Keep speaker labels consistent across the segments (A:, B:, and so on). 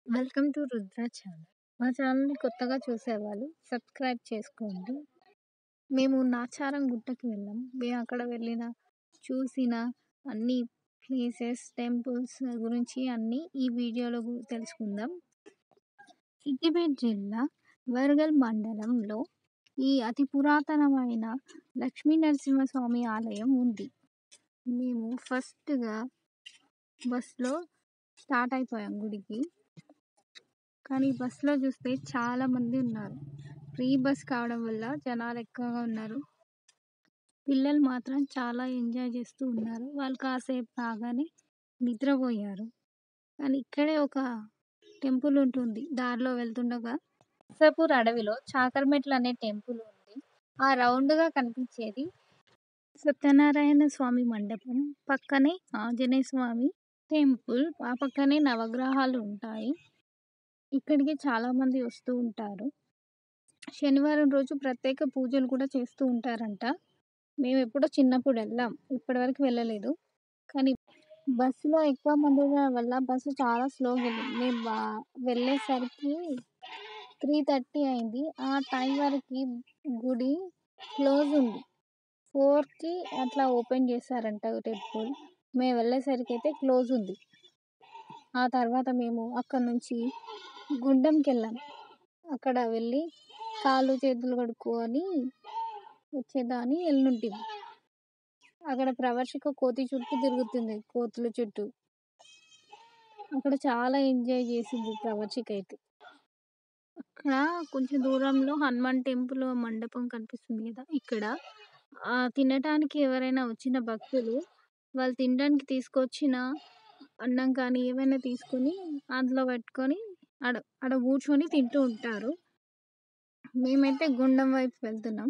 A: Welcome to Rudra channel. మా ఛానల్‌ని కొత్తగా చూసేవాళ్ళు సబ్స్క్రైబ్ చేసుకోండి. మేము నాచారం గుట్టకి వెళ్ళాం. మేము అక్కడ వెళ్ళిన, చూసిన అన్ని ప్లేసెస్, టెంపుల్స్ గురించి అన్నీ ఈ వీడియోలో గు తెలుసుకుందాం. సిద్దిపేట జిల్లా వరగల్ మండలంలో ఈ అతి పురాతనమైన లక్ష్మీ నరసింహస్వామి ఆలయం ఉంది. మేము ఫస్ట్‌గా బస్‌లో స్టార్ట్ అయిపోయాం గుడికి. కానీ బస్‌లో చూస్తే చాలా మంది ఉన్నారు. ఫ్రీ బస్ కావడం వల్ల జనాలు ఎక్కువగా ఉన్నారు. పిల్లలు మాత్రం చాలా ఎంజాయ్ చేస్తూ ఉన్నారు. వాళ్ళు కాసేపు రాగానే నిద్రపోయారు. కానీ ఇక్కడే ఒక టెంపుల్ ఉంటుంది. దారిలో వెళ్తుండగా నర్సాపూర్ అడవిలో చాకరమెట్ల అనే టెంపుల్ ఉంది. ఆ రౌండ్‌గా కనిపించేది సత్యనారాయణ స్వామి మండపం. పక్కనే ఆంజనేయ స్వామి టెంపుల్. ఆ పక్కనే నవగ్రహాలు ఉంటాయి. ఇక్కడికి చాలామంది వస్తూ ఉంటారు. శనివారం రోజు ప్రత్యేక పూజలు కూడా చేస్తూ ఉంటారంట. మేమెప్పుడో చిన్నప్పుడు వెళ్ళాం. ఇప్పటివరకు వెళ్ళలేదు. కానీ బస్సులో ఎక్కువ మంది ఉండడం వల్ల బస్సు చాలా స్లోగా వెళ్ళింది. మేము బా వెళ్ళేసరికి 3:30 అయింది. ఆ టైం వరకి గుడి క్లోజ్ ఉంది. 4కి అట్లా ఓపెన్ చేశారంట టెంపుల్. మేము వెళ్ళేసరికైతే క్లోజ్ ఉంది. ఆ తర్వాత మేము అక్కడి నుంచి గుండంకెళ్ళాం. అక్కడ వెళ్ళి కాళ్ళు, చేతులు కడుక్కొని వచ్చేద్దామని ఎల్లుంటిమి. అక్కడ ప్రవర్షిక కోతి చుట్టూ తిరుగుతుంది. కోతుల చుట్టూ. అక్కడ చాలా ఎంజాయ్ చేసింది ప్రవర్షిక అయితే. అక్కడ కొంచెం దూరంలో హనుమాన్ టెంపుల్ మండపం కనిపిస్తుంది కదా! ఇక్కడ ఆహ్, తినటానికి ఎవరైనా వచ్చిన భక్తులు వాళ్ళు తినడానికి తీసుకొచ్చిన అన్నం కానీ ఏవైనా తీసుకొని అందులో పెట్టుకొని ఆడ ఆడ కూర్చొని తింటూ ఉంటారు. మేమైతే గుండం వైపు వెళ్తున్నాం.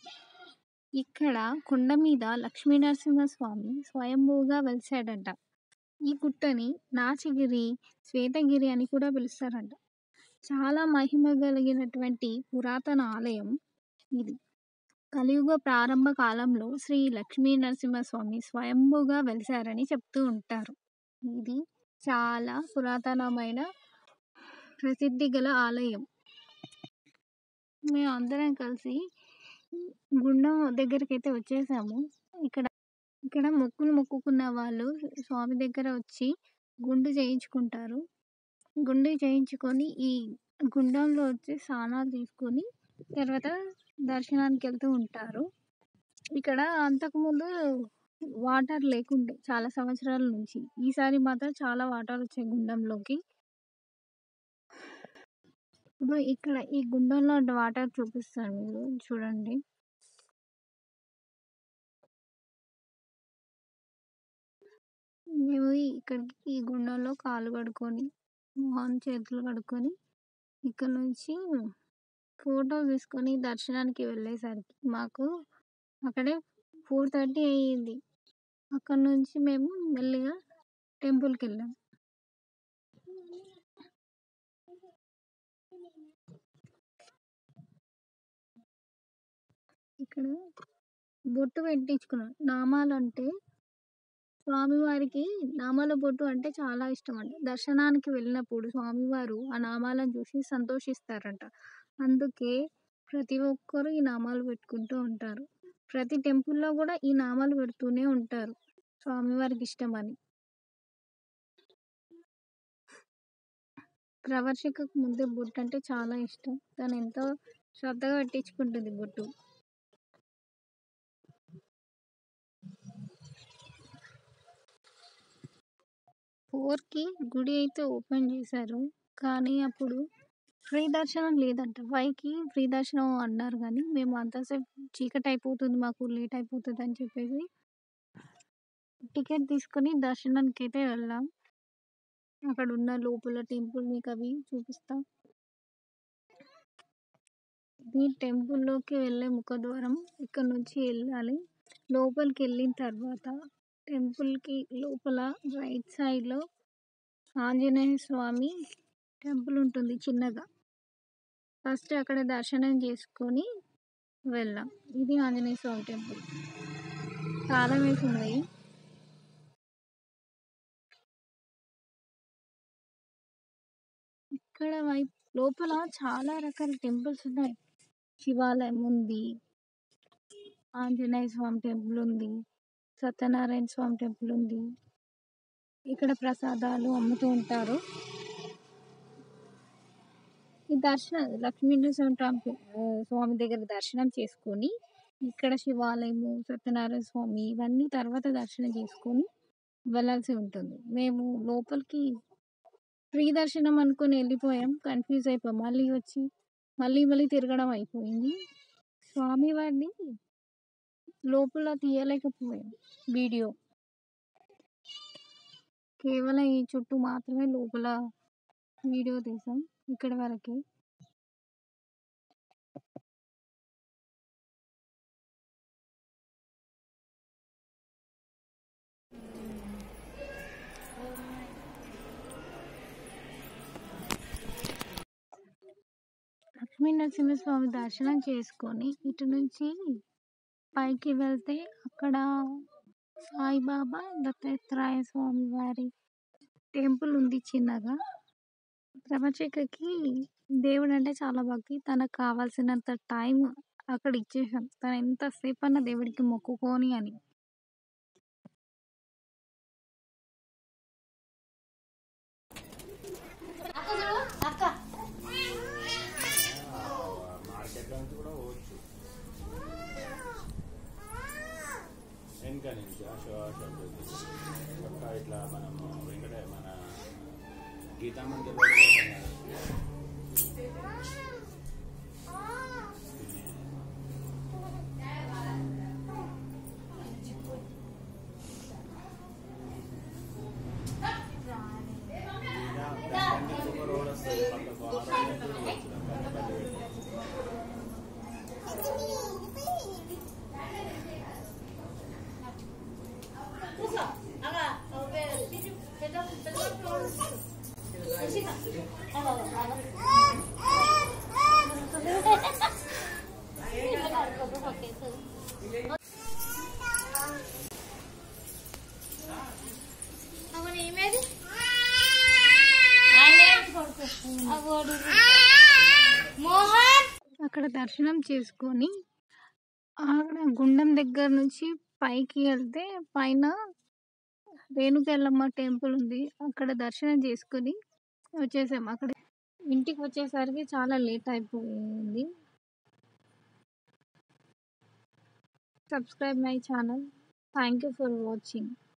A: ఇక్కడ కొండ మీద లక్ష్మీ నరసింహస్వామి స్వయంభూగా వెలిసాడంట. ఈ గుట్టని నాచగిరి, శ్వేతగిరి అని కూడా పిలుస్తారంట. చాలా మహిమ కలిగినటువంటి పురాతన ఆలయం ఇది. కలియుగ ప్రారంభ కాలంలో శ్రీ లక్ష్మీ నరసింహస్వామి స్వయంభూగా వెలిసారని చెప్తూ ఉంటారు. ఇది చాలా పురాతనమైన ప్రసిద్ధి గల ఆలయం. మేమందరం కలిసి గుండం దగ్గరికైతే వచ్చేసాము. ఇక్కడ ఇక్కడ మొక్కులు మొక్కుకున్న వాళ్ళు స్వామి దగ్గర వచ్చి గుండు చేయించుకుంటారు. గుండు చేయించుకొని ఈ గుండంలో వచ్చి స్నానాలు చేసుకొని తర్వాత దర్శనానికి వెళ్తూ ఉంటారు. ఇక్కడ అంతకుముందు వాటర్ లేకుండే చాలా సంవత్సరాల నుంచి. ఈసారి మాత్రం చాలా వాటర్ వచ్చాయి గుండంలోకి. ఇప్పుడు ఇక్కడ ఈ గుండంలో వాటర్ చూపిస్తాను మీరు చూడండి. మేము ఇక్కడికి ఈ గుండంలో కాళ్ళు కడుక్కొని, మొహం, చేతులు కడుక్కొని ఇక్కడ నుంచి ఫోటో తీసుకొని దర్శనానికి వెళ్ళేసరికి మాకు అక్కడే 4:30 అయ్యింది. అక్కడి నుంచి మేము మెల్లిగా టెంపుల్‌కెళ్ళాం. ఇక్కడ బొట్టు పెట్టించుకున్నాం. నామాలంటే స్వామివారికి నామాల బొట్టు అంటే చాలా ఇష్టమంట. దర్శనానికి వెళ్ళినప్పుడు స్వామివారు ఆ నామాలను చూసి సంతోషిస్తారంట. అందుకే ప్రతి ఒక్కరు ఈ నామాలు పెట్టుకుంటూ ఉంటారు. ప్రతి టెంపుల్‌లో కూడా ఈ నామాలు పెడుతూనే ఉంటారు. స్వామివారికి ఇష్టమని. ప్రవర్షికకు ముందే బొట్టు అంటే చాలా ఇష్టం. తను ఎంతో శ్రద్ధగా పెట్టించుకుంటుంది బొట్టు. ఫోర్‌కి గుడి అయితే ఓపెన్ చేశారు. కానీ అప్పుడు ఫ్రీ దర్శనం లేదంట. 5కి ఫ్రీ దర్శనం అన్నారు గానీ మేము అంతసేపు చీకటి అయిపోతుంది మాకు లేట్ అయిపోతది అని చెప్పేసి టికెట్ తీసుకొని దర్శనానికైతే వెళ్ళాం. అక్కడ ఉన్న లోపల టెంపుల్ మీకు అవి చూపిస్తా. ఇది టెంపుల్‌లోకి వెళ్ళే ముఖద్వారం. ఇక్కడ నుంచి వెళ్ళాలి. లోపలికి వెళ్ళిన తర్వాత టెంపుల్‌కి లోపల రైట్ సైడ్‌లో ఆంజనేయ స్వామి టెంపుల్ ఉంటుంది చిన్నగా. ఫస్ట్ అక్కడ దర్శనం చేసుకొని వెళ్ళాం. ఇది ఆంజనేయ స్వామి టెంపుల్. తాళం వేసి ఉన్నది. అక్కడ వైపు లోపల చాలా రకాల టెంపుల్స్ ఉన్నాయి శివాలయం ఉంది ఆంజనేయ స్వామి టెంపుల్ ఉంది సత్యనారాయణ స్వామి టెంపుల్ ఉంది ఇక్కడ ప్రసాదాలు అమ్ముతూ ఉంటారు ఈ దర్శనం లక్ష్మీనరసింహ స్వామి స్వామి దగ్గర దర్శనం చేసుకొని ఇక్కడ శివాలయము సత్యనారాయణ స్వామి ఇవన్నీ తర్వాత దర్శనం చేసుకొని వెళ్ళాల్సి ఉంటుంది మేము లోపలికి ఫ్రీ దర్శనం అనుకొని వెళ్ళిపోయాం కన్ఫ్యూజ్ అయిపోయాం మళ్ళీ వచ్చి మళ్ళీ మళ్ళీ తిరగడం అయిపోయింది స్వామివారిని లోపల తీయలేకపోయాం వీడియో కేవలం ఈ చుట్టూ మాత్రమే లోపల వీడియో తీసాం ఇక్కడ వరకే లక్ష్మీ నరసింహస్వామి దర్శనం చేసుకొని ఇటు నుంచి పైకి వెళ్తే అక్కడ సాయిబాబా దత్తాత్రేయ స్వామి వారి టెంపుల్ ఉంది చిన్నగా ప్రపంచకి దేవుడు అంటే చాలా భక్తి తనకు కావాల్సినంత టైం అక్కడ ఇచ్చేసాం తను ఎంతసేపు అన్న దేవుడికి మొక్కుకొని అని
B: అక్క
C: మార్కెట్లో నుంచి కూడా పోవచ్చు వెనక నుంచి అశో అశోక్ పక్క ఇట్లా మనము వెంకట మన గీతా మందిర్ రోడ్ పోతాం కదా. గీతా బస్ స్టాండ్ నుంచి ఒక రోడ్ వస్తుంది పక్కకు ఆ రోడ్ నుంచి కూడా పోవచ్చు. పక్క పక్క పెట్టి.
B: కూర్చో అలా పెద్ద పెద్ద అవును ఏమేది మోహన్
A: అక్కడ దర్శనం చేసుకొని అక్కడ గుండం దగ్గర నుంచి పైకి వెళ్తే పైన రేణుకెళ్ళమ్మ టెంపుల్ ఉంది అక్కడ దర్శనం చేసుకొని వచ్చేసాం అక్కడ ఇంటికి వచ్చేసరికి చాలా లేట్ అయిపోయింది subscribe my channel thank you for watching